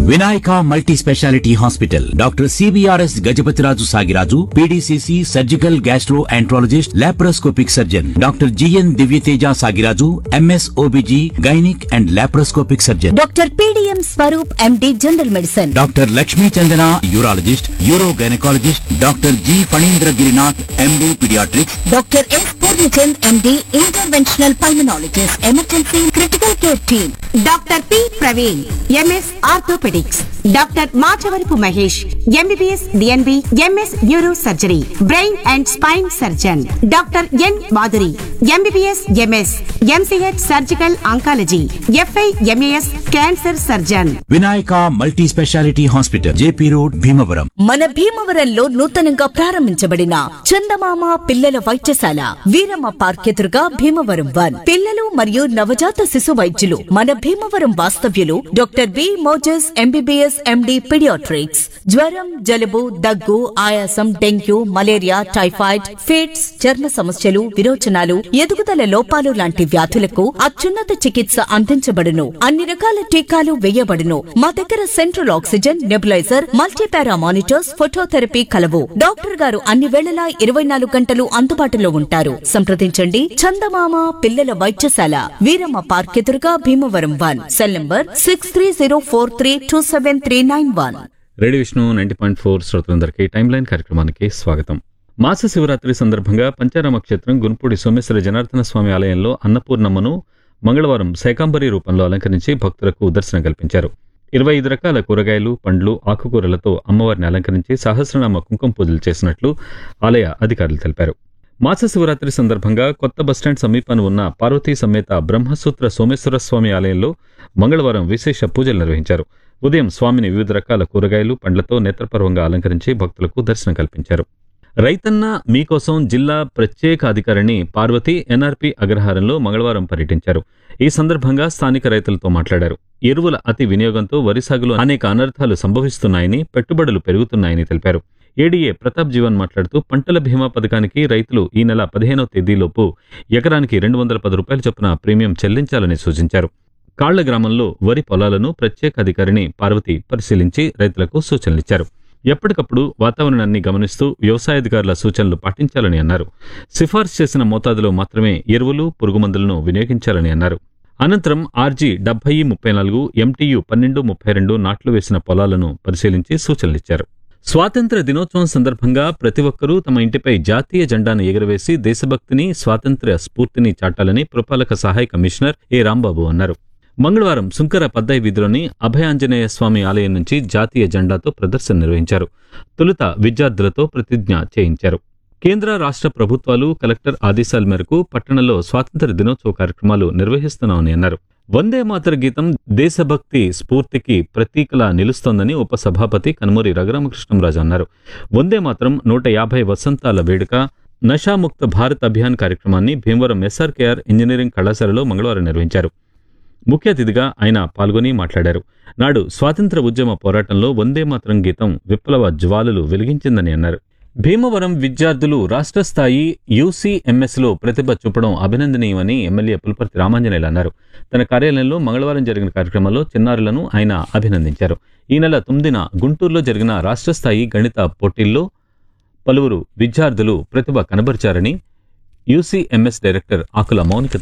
Vinayaka multi speciality hospital doctor CBRS Gajapathiraju Sagiraju PDCC surgical gastroenterologist laparoscopic surgeon doctor GN Divyateja Sagiraju MS OBG gynaec and laparoscopic surgeon doctor PDM Swaroop MD general medicine doctor Lakshmi Chandana urologist uro gynaecologist doctor G Phanindra Girinath MD paediatrics doctor S Purnachand MD interventional pulmonologist emergency critical care team doctor P Praveen MS orthopaedics doctor Machavarapu Mahesh MBBS DNB MS neuro surgery brain and spine surgeon doctor N Madhuri MBBS MS MCH surgical oncology FI MAS cancer surgeon Vinayaka multi speciality hospital JP road Bhimavaram మన భీమవరంలో నూతనంగా ప్రారంభించబడిన చందమామ పిల్లల వైద్యశాల Veeramma park ఎదురుగా Bhimavaram one పిల్లలు మరియు నవజాత శిశు వైద్యులు మన భీమవరం వాస్తవ్యులు doctor B Moses MBBS MD paediatrics జ్వరం జలుబు దగ్గు ఆయాసం డెంగ్యూ మలేరియా టైఫాయిడ్ ఫిట్స్ చర్మ సమస్యలు విరోచనాలు ఎదుగుదల లోపాలు లాంటి వ్యాధులకు అత్యున్నత చికిత్స అందించబడును అన్ని రకాల టీకాలు వేయబడును మా దగ్గర central oxygen nebuliser multipara monitors phototherapy కలవు డాక్టర్ గారు అన్ని వేళలా ఇరవై నాలుగు గంటలు అందుబాటులో ఉంటారు సంప్రదించండి చందమామ పిల్లల వైద్యశాల వీరమ్మ పార్క్ ఎదురుగా Bhimavaram one cell number six three zero four three two seven three nine one radio Vishnu ninety point four శ్రోతలందరికీ టైమ్ లైన్ కార్యక్రమానికి స్వాగతం మాస శివరాత్రి సందర్భంగా పంచారామ క్షేత్రం గున్పూడి సోమేశ్వర జనార్దన స్వామి ఆలయంలో అన్నపూర్ణమ్మను మంగళవారం శేకాంబరి రూపంలో అలంకరించి భక్తులకు దర్శనం కల్పించారు ఇరవై ఐదు రకాల కూరగాయలు పండ్లు ఆకుకూరలతో అమ్మవారిని అలంకరించి సహస్రనామ కుంకుమ పూజలు చేసినట్లు ఆలయ అధికారులు తెలిపారు మాస శివరాత్రి సందర్భంగా కొత్త బస్టాండ్ సమీపాన ఉన్న పార్వతీ సమేత బ్రహ్మసూత్ర సోమేశ్వర స్వామి ఆలయంలో మంగళవారం విశేష పూజలు నిర్వహించారు ఉదయం స్వామిని వివిధ రకాల కూరగాయలు పండ్లతో నేత్రపర్వంగా అలంకరించి భక్తులకు దర్శనం కల్పించారు రైతన్న మీకోసం జిల్లా ప్రత్యేక అధికారిని పార్వతి ఎన్ఆర్పి అగ్రహారంలో మంగళవారం పర్యటించారు ఈ సందర్భంగా స్థానిక రైతులతో మాట్లాడారు ఎరువుల అతి వినియోగంతో వరి సాగులో అనేక అనర్థాలు సంభవిస్తున్నాయని పెట్టుబడులు పెరుగుతున్నాయని తెలిపారు ఏడీఏ ప్రతాప్ జీవన్ మాట్లాడుతూ పంటల బీమా పథకానికి రైతులు ఈ నెల పదిహేనవ తేదీలోపు ఎకరానికి రెండు వందల పది రూపాయల చొప్పున ప్రీమియం చెల్లించాలని సూచించారు కాళ్ల గ్రామంలో వరి పొలాలను ప్రత్యేక అధికారిని పార్వతి పరిశీలించి రైతులకు సూచనలిచ్చారు ఎప్పటికప్పుడు వాతావరణాన్ని గమనిస్తూ వ్యవసాయాధికారుల సూచనలు పాటించాలని అన్నారు సిఫార్సు చేసిన మోతాదులో మాత్రమే ఎరువులు పురుగుమందులను వినియోగించాలని అన్నారు అనంతరం ఆర్జీ డెబ్బై ముప్పై నాలుగు ఎంటీయు పన్నెండు ముప్పై రెండు నాట్లు వేసిన పొలాలను పరిశీలించి సూచనలిచ్చారు స్వాతంత్ర దినోత్సవం సందర్భంగా ప్రతి ఒక్కరూ తమ ఇంటిపై జాతీయ జెండాను ఎగురవేసి దేశభక్తిని స్వాతంత్ర్య స్ఫూర్తిని చాటాలని పురపాలక సహాయ కమిషనర్ ఏ రాంబాబు అన్నారు మంగళవారం సుంకర పద్దై వీధిలోని అభయాంజనేయ స్వామి ఆలయం నుంచి జాతీయ జెండాతో ప్రదర్శన నిర్వహించారు తొలుత విద్యార్థులతో ప్రతిజ్ఞ చేయించారు కేంద్ర రాష్ట్ర ప్రభుత్వాలు కలెక్టర్ ఆదేశాల మేరకు పట్టణంలో స్వాతంత్ర దినోత్సవ కార్యక్రమాలు నిర్వహిస్తున్నామని అన్నారు వందే మాతర గీతం దేశభక్తి స్ఫూర్తికి ప్రతీకలా నిలుస్తోందని ఉపసభాపతి కనుమూరి రఘురామకృష్ణంరాజు అన్నారు వందే మాత్రం నూట యాభై వసంతాల వేడుక నషాముక్త భారత్ అభియాన్ కార్యక్రమాన్ని భీమవరం ఎస్ఆర్కేఆర్ ఇంజనీరింగ్ కళాశాలలో మంగళవారం నిర్వహించారు ముఖ్య అతిథిగా ఆయన పాల్గొని మాట్లాడారు నాడు స్వాతంత్ర ఉద్యమ పోరాటంలో వందే మాతరం గీతం విప్లవ జ్వాలలు వెలిగించిందని అన్నారు భీమవరం విద్యార్థులు రాష్ట్ర స్థాయి యూసీఎంఎస్లో ప్రతిభ చూపడం అభినందనీయమని ఎమ్మెల్యే పుల్పర్తి రామాంజనేయులు అన్నారు తన కార్యాలయంలో మంగళవారం జరిగిన కార్యక్రమంలో చిన్నారులను ఆయన అభినందించారు ఈ నెల తొమ్మిదిన గుంటూరులో జరిగిన రాష్ట్ర స్థాయి గణిత పోటీల్లో పలువురు విద్యార్థులు ప్రతిభ కనబరిచారని యూసీఎంఎస్ డైరెక్టర్ ఆకుల మౌనిక